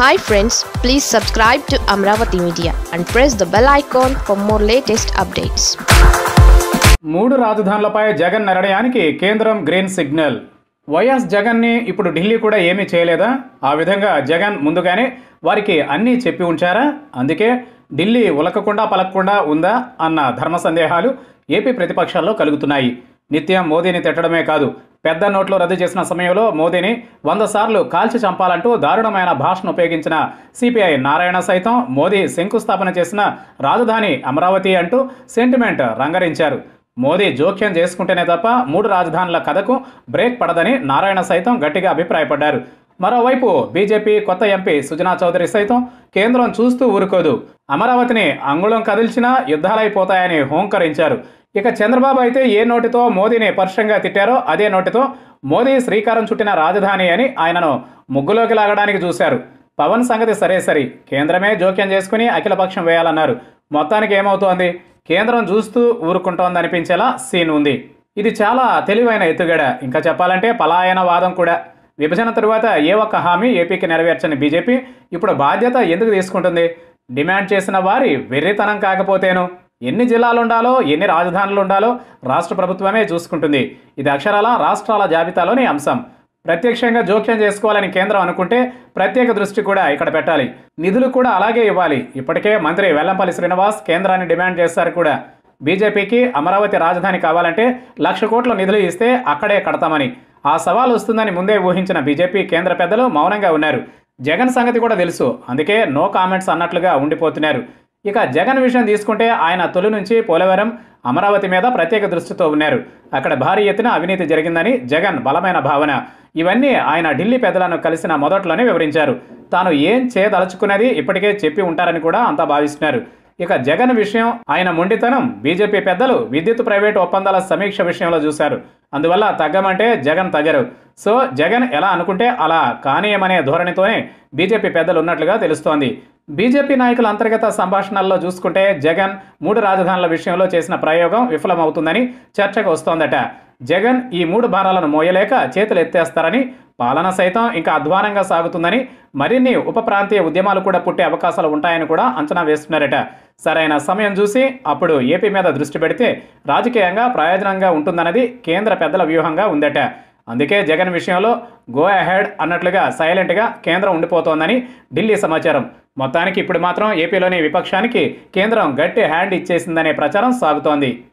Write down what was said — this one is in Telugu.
hi friends please subscribe to Amaravati media and press the bell icon for more latest updates మూడు రాజధానులపై జగన్ నిర్ణయానికి కేంద్రం గ్రీన్ సిగ్నల్ వైఎస్ జగన్ని ఇప్పుడు ఢిల్లీ కూడా ఏమీ చేయలేదా ఆ విధంగా జగన్ ముందుగానే వారికి అన్నీ చెప్పి ఉంచారా అందుకే ఢిల్లీ ఉలకకుండా పలకకుండా ఉందా అన్న ధర్మ సందేహాలు ఏపీ ప్రతిపక్షాల్లో కలుగుతున్నాయి నిత్యం మోదీని తిట్టడమే కాదు పెద్ద నోట్లు రద్దు చేసిన సమయంలో మోదీని వంద సార్లు కాల్చి చంపాలంటూ దారుణమైన భాషను ఉపయోగించిన సిపిఐ నారాయణ సైతం మోదీ శంకుస్థాపన చేసిన రాజధాని అమరావతి అంటూ సెంటిమెంట్ రంగరించారు మోదీ జోక్యం చేసుకుంటేనే తప్ప మూడు రాజధానుల కథకు బ్రేక్ పడదని నారాయణ సైతం గట్టిగా అభిప్రాయపడ్డారు మరోవైపు బీజేపీ కొత్త ఎంపీ సుజనా చౌదరి సైతం కేంద్రం చూస్తూ ఊరుకోదు అమరావతిని అంగుళం కదిల్చినా యుద్ధాలైపోతాయని హోంకరించారు ఇక చంద్రబాబు అయితే ఏ నోటితో మోదీని పరుషంగా తిట్టారో అదే నోటితో మోదీ శ్రీకారం చుట్టిన రాజధాని అని ఆయనను ముగ్గులోకి లాగడానికి చూశారు పవన్ సంగతి సరే సరి కేంద్రమే జోక్యం చేసుకుని అఖిలపక్షం వేయాలన్నారు మొత్తానికి ఏమవుతోంది కేంద్రం చూస్తూ ఊరుకుంటోందనిపించేలా సీన్ ఉంది ఇది చాలా తెలివైన ఎత్తుగడ ఇంకా చెప్పాలంటే పలాయన వాదం కూడా విభజన తరువాత ఏ ఒక్క హామీ ఏపీకి నెరవేర్చని బీజేపీ ఇప్పుడు బాధ్యత ఎందుకు తీసుకుంటుంది డిమాండ్ చేసిన వారి వెర్రితనం కాకపోతేను ఎన్ని జిల్లాలు ఉండాలో ఎన్ని రాజధానులు ఉండాలో రాష్ట్ర ప్రభుత్వమే చూసుకుంటుంది ఇది అక్షరాల రాష్ట్రాల జాబితాలోని అంశం ప్రత్యక్షంగా జోక్యం చేసుకోవాలని కేంద్రం అనుకుంటే ప్రత్యేక దృష్టి కూడా ఇక్కడ పెట్టాలి నిధులు కూడా అలాగే ఇవ్వాలి ఇప్పటికే మంత్రి వెల్లంపల్లి శ్రీనివాస్ కేంద్రాన్ని డిమాండ్ చేశారు కూడా బీజేపీకి అమరావతి రాజధాని కావాలంటే లక్ష కోట్ల నిధులు ఇస్తే అక్కడే కడతామని ఆ సవాల్ వస్తుందని ముందే ఊహించిన బీజేపీ కేంద్ర పెద్దలు మౌనంగా ఉన్నారు జగన్ సంగతి కూడా తెలుసు అందుకే నో కామెంట్స్ అన్నట్లుగా ఉండిపోతున్నారు ఇక జగన్ విషయం తీసుకుంటే ఆయన తొలి నుంచి పోలవరం అమరావతి మీద ప్రత్యేక దృష్టితో ఉన్నారు అక్కడ భారీ ఎత్తున అవినీతి జరిగిందని జగన్ బలమైన భావన ఇవన్నీ ఆయన ఢిల్లీ పెద్దలను కలిసిన మొదట్లోనే వివరించారు తాను ఏం చేయదలుచుకున్నది ఇప్పటికే చెప్పి ఉంటారని కూడా అంతా భావిస్తున్నారు ఇక జగన్ విషయం ఆయన మొండితనం బీజేపీ పెద్దలు విద్యుత్ ప్రైవేటు ఒప్పందాల సమీక్ష విషయంలో చూశారు అందువల్ల తగ్గమంటే జగన్ తగ్గరు సో జగన్ ఎలా అనుకుంటే అలా కానీయమనే ధోరణితోనే బీజేపీ పెద్దలు ఉన్నట్లుగా తెలుస్తోంది బీజేపీ నాయకుల అంతర్గత సంభాషణల్లో చూసుకుంటే జగన్ మూడు రాజధానుల విషయంలో చేసిన ప్రయోగం విఫలమవుతుందని చర్చకు వస్తోందట జగన్ ఈ మూడు భారాలను మోయలేక చేతులు ఎత్తేస్తారని పాలన సైతం ఇంకా అధ్వానంగా సాగుతుందని మరిన్ని ఉప ప్రాంతీయ ఉద్యమాలు కూడా పుట్టే అవకాశాలు ఉంటాయని కూడా అంచనా వేస్తున్నారట సరైన సమయం చూసి అప్పుడు ఏపీ మీద దృష్టి పెడితే రాజకీయంగా ప్రయోజనంగా ఉంటుందన్నది కేంద్ర పెద్దల వ్యూహంగా ఉందట అందుకే జగన్ విషయంలో గో అహెడ్ అన్నట్లుగా సైలెంట్గా కేంద్రం ఉండిపోతోందని ఢిల్లీ సమాచారం మొత్తానికి ఇప్పుడు మాత్రం ఏపీలోని విపక్షానికి కేంద్రం గట్టి హ్యాండ్ ఇచ్చేసిందనే ప్రచారం సాగుతోంది